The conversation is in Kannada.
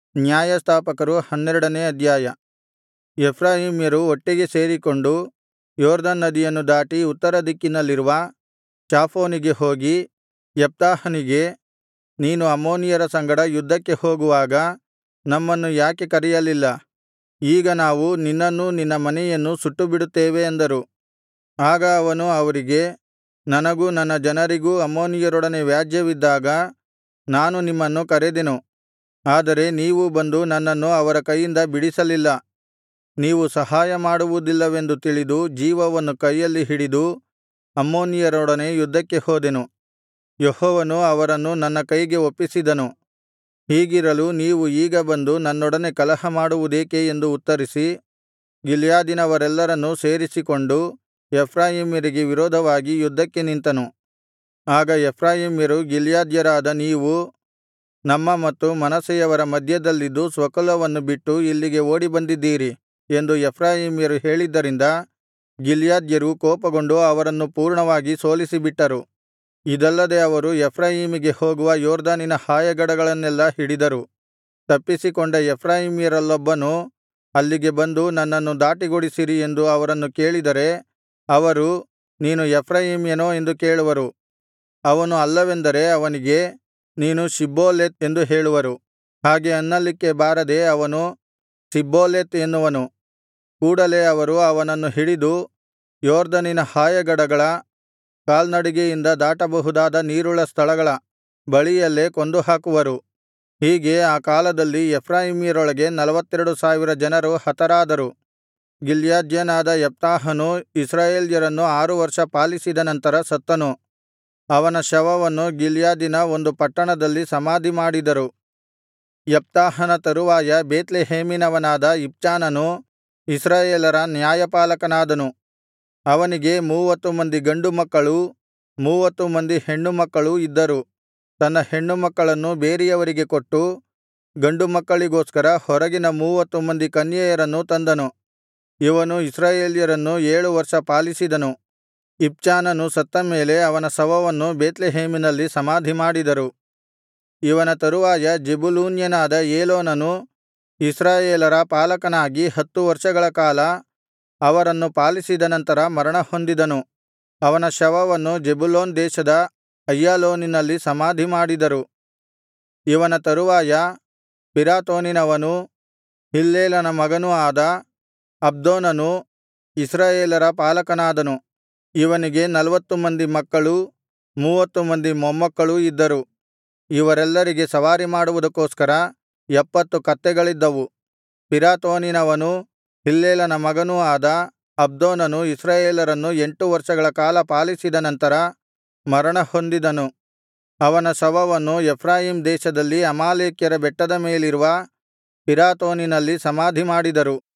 ನ್ಯಾಯಸ್ಥಾಪಕರು ಹನ್ನೆರಡನೇ ಅಧ್ಯಾಯ ಎಫ್ರಾಯೀಮ್ಯರು ಒಟ್ಟಿಗೆ ಸೇರಿಕೊಂಡು ಯೊರ್ದನ್ ನದಿಯನ್ನು ದಾಟಿ ಉತ್ತರ ದಿಕ್ಕಿನಲ್ಲಿರುವ ಚಾಫೋನಿಗೆ ಹೋಗಿ ಯೆಪ್ತಾಹನಿಗೆ ನೀನು ಅಮ್ಮೋನಿಯರ ಸಂಗಡ ಯುದ್ಧಕ್ಕೆ ಹೋಗುವಾಗ ನಮ್ಮನ್ನು ಯಾಕೆ ಕರೆಯಲಿಲ್ಲ ಈಗ ನಾವು ನಿನ್ನನ್ನೂ ನಿನ್ನ ಮನೆಯನ್ನೂ ಸುಟ್ಟುಬಿಡುತ್ತೇವೆ ಅಂದರು ಆಗ ಅವನು ಅವರಿಗೆ ನನಗೂ ನನ್ನ ಜನರಿಗೂ ಅಮ್ಮೋನಿಯರೊಡನೆ ವ್ಯಾಜ್ಯವಿದ್ದಾಗ ನಾನು ನಿಮ್ಮನ್ನು ಕರೆದೆನು ಆದರೆ ನೀವು ಬಂದು ನನ್ನನ್ನು ಅವರ ಕೈಯಿಂದ ಬಿಡಿಸಲಿಲ್ಲ ನೀವು ಸಹಾಯಮಾಡುವುದಿಲ್ಲವೆಂದು ತಿಳಿದು ಜೀವವನ್ನು ಕೈಯಲ್ಲಿ ಹಿಡಿದು ಅಮ್ಮೋನಿಯರೊಡನೆ ಯುದ್ಧಕ್ಕೆ ಹೋದೆನು ಯೆಹೋವನು ಅವರನ್ನು ನನ್ನ ಕೈಗೆ ಒಪ್ಪಿಸಿದನು ಹೀಗಿರಲು ನೀವು ಈಗ ಬಂದು ನನ್ನೊಡನೆ ಕಲಹಮಾಡುವುದೇಕೆ ಎಂದು ಉತ್ತರಿಸಿ ಗಿಲ್ಯಾದಿನವರೆಲ್ಲರನ್ನೂ ಸೇರಿಸಿಕೊಂಡು ಎಫ್ರಾಯೀಮ್ಯರಿಗೆ ವಿರೋಧವಾಗಿ ಯುದ್ಧಕ್ಕೆ ನಿಂತನು ಆಗ ಎಫ್ರಾಯೀಮ್ಯರು ಗಿಲ್ಯಾದ್ಯರಾದ ನೀವು ನಮ್ಮ ಮತ್ತು ಮನಸ್ಸೆಯವರ ಮಧ್ಯದಲ್ಲಿದ್ದು ಸ್ವಕುಲವನ್ನು ಬಿಟ್ಟು ಇಲ್ಲಿಗೆ ಓಡಿಬಂದಿದ್ದೀರಿ ಎಂದು ಎಫ್ರಾಯೀಮ್ಯರು ಹೇಳಿದ್ದರಿಂದ ಗಿಲ್ಯಾದ್ಯರು ಕೋಪಗೊಂಡು ಅವರನ್ನು ಪೂರ್ಣವಾಗಿ ಸೋಲಿಸಿಬಿಟ್ಟರು ಇದಲ್ಲದೆ ಅವರು ಎಫ್ರಾಯೀಮಿಗೆ ಹೋಗುವ ಯೊರ್ದನಿನ ಹಾಯಗಡಗಳನ್ನೆಲ್ಲಾ ಹಿಡಿದರು ತಪ್ಪಿಸಿಕೊಂಡ ಎಫ್ರಾಯೀಮ್ಯರಲ್ಲೊಬ್ಬನು ಅಲ್ಲಿಗೆ ಬಂದು ನನ್ನನ್ನು ದಾಟಗೊಡಿಸಿರಿ ಎಂದು ಅವರನ್ನು ಕೇಳಿದರೆ ಅವರು ನೀನು ಎಫ್ರಾಯೀಮ್ಯನೋ ಎಂದು ಕೇಳುವರು ಅವನು ಅಲ್ಲವೆಂದರೆ ಅವನಿಗೆ ನೀನು ಶಿಬ್ಬೋಲೆತ್ ಎಂದು ಹೇಳುವರು ಹಾಗೆ ಅನ್ನಲಿಕ್ಕೆ ಬಾರದೆ ಅವನು ಸಿಬ್ಬೋಲೆತ್ ಎನ್ನುವನು ಕೂಡಲೆ ಅವರು ಅವನನ್ನು ಹಿಡಿದು ಯೊರ್ದನಿನ ಹಾಯಗಡಗಳ ಕಾಲ್ನಡಿಗೆಯಿಂದ ದಾಟಬಹುದಾದ ನೀರುಳ್ಳ ಸ್ಥಳಗಳ ಬಳಿಯಲ್ಲೇ ಕೊಂದುಹಾಕುವರು ಹೀಗೆ ಆ ಕಾಲದಲ್ಲಿ ಎಫ್ರಾಯೀಮ್ಯರೊಳಗೆ ನಲ್ವತ್ತೆರಡು ಸಾವಿರ ಜನರು ಹತರಾದರು ಗಿಲ್ಯಾದ್ಯನಾದ ಯೆಪ್ತಾಹನು ಇಸ್ರಾಯೇಲ್ಯರನ್ನು ಆರು ವರ್ಷ ಪಾಲಿಸಿದ ನಂತರ ಸತ್ತನು ಅವನ ಶವವನ್ನು ಗಿಲ್ಯಾದಿನ ಒಂದು ಪಟ್ಟಣದಲ್ಲಿ ಸಮಾಧಿಮಾಡಿದರು ಯೆಪ್ತಾಹನ ತರುವಾಯ ಬೇತ್ಲೆಹೇಮಿನವನಾದ ಇಬ್ಚಾನನು ಇಸ್ರಾಯೇಲರ ನ್ಯಾಯಪಾಲಕನಾದನು ಅವನಿಗೆ ಮೂವತ್ತು ಮಂದಿ ಗಂಡು ಮಕ್ಕಳೂ ಮೂವತ್ತು ಮಂದಿ ಹೆಣ್ಣು ಮಕ್ಕಳೂ ಇದ್ದರು ತನ್ನ ಹೆಣ್ಣು ಮಕ್ಕಳನ್ನು ಬೇರೆಯವರಿಗೆ ಕೊಟ್ಟು ಗಂಡು ಮಕ್ಕಳಿಗೋಸ್ಕರ ಹೊರಗಿನ ಮೂವತ್ತು ಮಂದಿ ಕನ್ಯೆಯರನ್ನು ತಂದನು ಇವನು ಇಸ್ರಾಯೇಲ್ಯರನ್ನು ಏಳು ವರ್ಷ ಪಾಲಿಸಿದನು ಇಬ್ಚಾನನು ಸತ್ತ ಮೇಲೆ ಅವನ ಶವವನ್ನು ಬೇತ್ಲೆಹೇಮಿನಲ್ಲಿ ಸಮಾಧಿಮಾಡಿದರು ಇವನ ತರುವಾಯ ಜೆಬುಲೂನ್ಯನಾದ ಏಲೋನನು ಇಸ್ರಾಯೇಲರ ಪಾಲಕನಾಗಿ ಹತ್ತು ವರ್ಷಗಳ ಕಾಲ ಅವರನ್ನು ಪಾಲಿಸಿದ ನಂತರ ಮರಣಹೊಂದಿದನು ಅವನ ಶವವನ್ನು ಜೆಬುಲೂನ್ ದೇಶದ ಅಯ್ಯಾಲೋನಿನಲ್ಲಿ ಸಮಾಧಿಮಾಡಿದರು ಇವನ ತರುವಾಯ ಪಿರಾತೋನಿನವನೂ ಹಿಲ್ಲೇಲನ ಮಗನೂ ಆದ ಅಬ್ದೋನನು ಇಸ್ರಾಯೇಲರ ಪಾಲಕನಾದನು ಇವನಿಗೆ ನಲ್ವತ್ತು ಮಂದಿ ಮಕ್ಕಳೂ ಮೂವತ್ತು ಮಂದಿ ಮೊಮ್ಮಕ್ಕಳೂ ಇದ್ದರು ಇವರೆಲ್ಲರಿಗೆ ಸವಾರಿ ಮಾಡುವುದಕ್ಕೋಸ್ಕರ ಎಪ್ಪತ್ತು ಕತ್ತೆಗಳಿದ್ದವು ಪಿರಾತೋನಿನವನೂ ಹಿಲ್ಲೇಲನ ಮಗನೂ ಆದ ಅಬ್ದೋನನು ಇಸ್ರಾಯೇಲರನ್ನು ಎಂಟು ವರ್ಷಗಳ ಕಾಲ ಪಾಲಿಸಿದ ನಂತರ ಮರಣಹೊಂದಿದನು ಅವನ ಶವವನ್ನು ಎಫ್ರಾಯೀಮ್ ದೇಶದಲ್ಲಿ ಅಮಾಲೇಕ್ಯರ ಬೆಟ್ಟದ ಮೇಲಿರುವ ಪಿರಾತೋನಿನಲ್ಲಿ ಸಮಾಧಿಮಾಡಿದರು